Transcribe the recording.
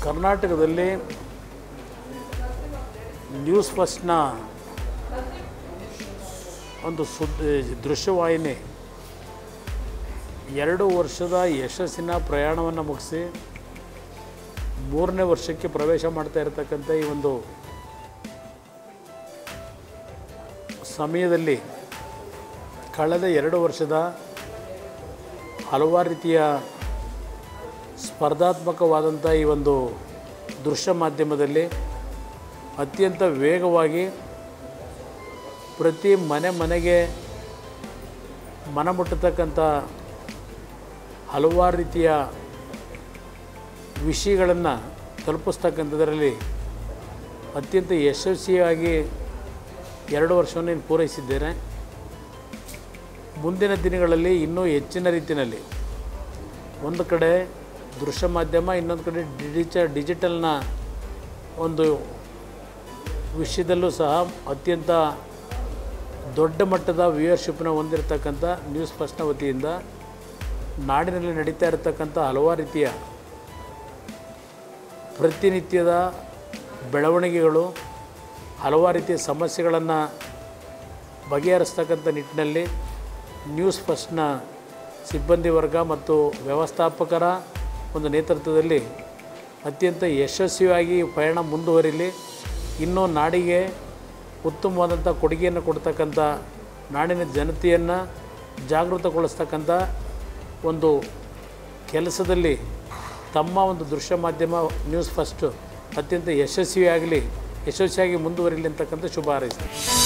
ಕರ್ನಾಟಕದಲ್ಲಿ ನ್ಯೂಸ್ ಫಸ್ಟ್ನ ಒಂದು ಸುದ್ದಿ ದೃಶ್ಯವಾಹಿನಿ ಎರಡು ವರ್ಷದ ಯಶಸ್ಸಿನ ಪ್ರಯಾಣವನ್ನು ಮುಗಿಸಿ ಮೂರನೇ ವರ್ಷಕ್ಕೆ ಪ್ರವೇಶ ಮಾಡ್ತಾ ಇರತಕ್ಕಂಥ ಈ ಒಂದು ಸಮಯದಲ್ಲಿ ಕಳೆದ ಎರಡು ವರ್ಷದ ಹಲವಾರು ರೀತಿಯ ಸ್ಪರ್ಧಾತ್ಮಕವಾದಂಥ ಈ ಒಂದು ದೃಶ್ಯ ಮಾಧ್ಯಮದಲ್ಲಿ ಅತ್ಯಂತ ವೇಗವಾಗಿ ಪ್ರತಿ ಮನೆ ಮನೆಗೆ ಮನ ಮುಟ್ಟತಕ್ಕಂಥ ಹಲವಾರು ರೀತಿಯ ವಿಷಯಗಳನ್ನು ತಲುಪಿಸ್ತಕ್ಕಂಥದ್ರಲ್ಲಿ ಅತ್ಯಂತ ಯಶಸ್ವಿಯಾಗಿ ಎರಡು ವರ್ಷವನ್ನು ಇನ್ನು ಪೂರೈಸಿದ್ದೇನೆ ಮುಂದಿನ ದಿನಗಳಲ್ಲಿ ಇನ್ನೂ ಹೆಚ್ಚಿನ ರೀತಿಯಲ್ಲಿ ಒಂದು ಕಡೆ ದೃಶ್ಯ ಮಾಧ್ಯಮ ಇನ್ನೊಂದು ಕಡೆ ಡಿಜಿಟ ಡಿಜಿಟಲ್ನ ಒಂದು ವಿಷಯದಲ್ಲೂ ಸಹ ಅತ್ಯಂತ ದೊಡ್ಡ ಮಟ್ಟದ ವ್ಯೂಯರ್ಶಿಪ್ನ ಹೊಂದಿರತಕ್ಕಂಥ ನ್ಯೂಸ್ ಫಸ್ಟ್ನ ವತಿಯಿಂದ ನಾಡಿನಲ್ಲಿ ನಡೀತಾ ಇರತಕ್ಕಂಥ ಹಲವಾರು ರೀತಿಯ ಪ್ರತಿನಿತ್ಯದ ಬೆಳವಣಿಗೆಗಳು ಹಲವಾರು ರೀತಿಯ ಸಮಸ್ಯೆಗಳನ್ನು ಬಗೆಹರಿಸ್ತಕ್ಕಂಥ ನಿಟ್ಟಿನಲ್ಲಿ ನ್ಯೂಸ್ ಫಸ್ಟ್ನ ಸಿಬ್ಬಂದಿ ವರ್ಗ ಮತ್ತು ವ್ಯವಸ್ಥಾಪಕರ ಒಂದು ನೇತೃತ್ವದಲ್ಲಿ ಅತ್ಯಂತ ಯಶಸ್ವಿಯಾಗಿ ಪಯಣ ಮುಂದುವರಿಲಿ ಇನ್ನೂ ನಾಡಿಗೆ ಉತ್ತಮವಾದಂಥ ಕೊಡುಗೆಯನ್ನು ಕೊಡ್ತಕ್ಕಂಥ ನಾಡಿನ ಜನತೆಯನ್ನು ಜಾಗೃತಗೊಳಿಸ್ತಕ್ಕಂಥ ಒಂದು ಕೆಲಸದಲ್ಲಿ ತಮ್ಮ ಒಂದು ದೃಶ್ಯ ಮಾಧ್ಯಮ ನ್ಯೂಸ್ ಫಸ್ಟು ಅತ್ಯಂತ ಯಶಸ್ವಿಯಾಗಲಿ ಯಶಸ್ವಿಯಾಗಿ ಮುಂದುವರಿಲಿ ಅಂತಕ್ಕಂಥ ಶುಭ ಹಾರೈಸ್ತೀನಿ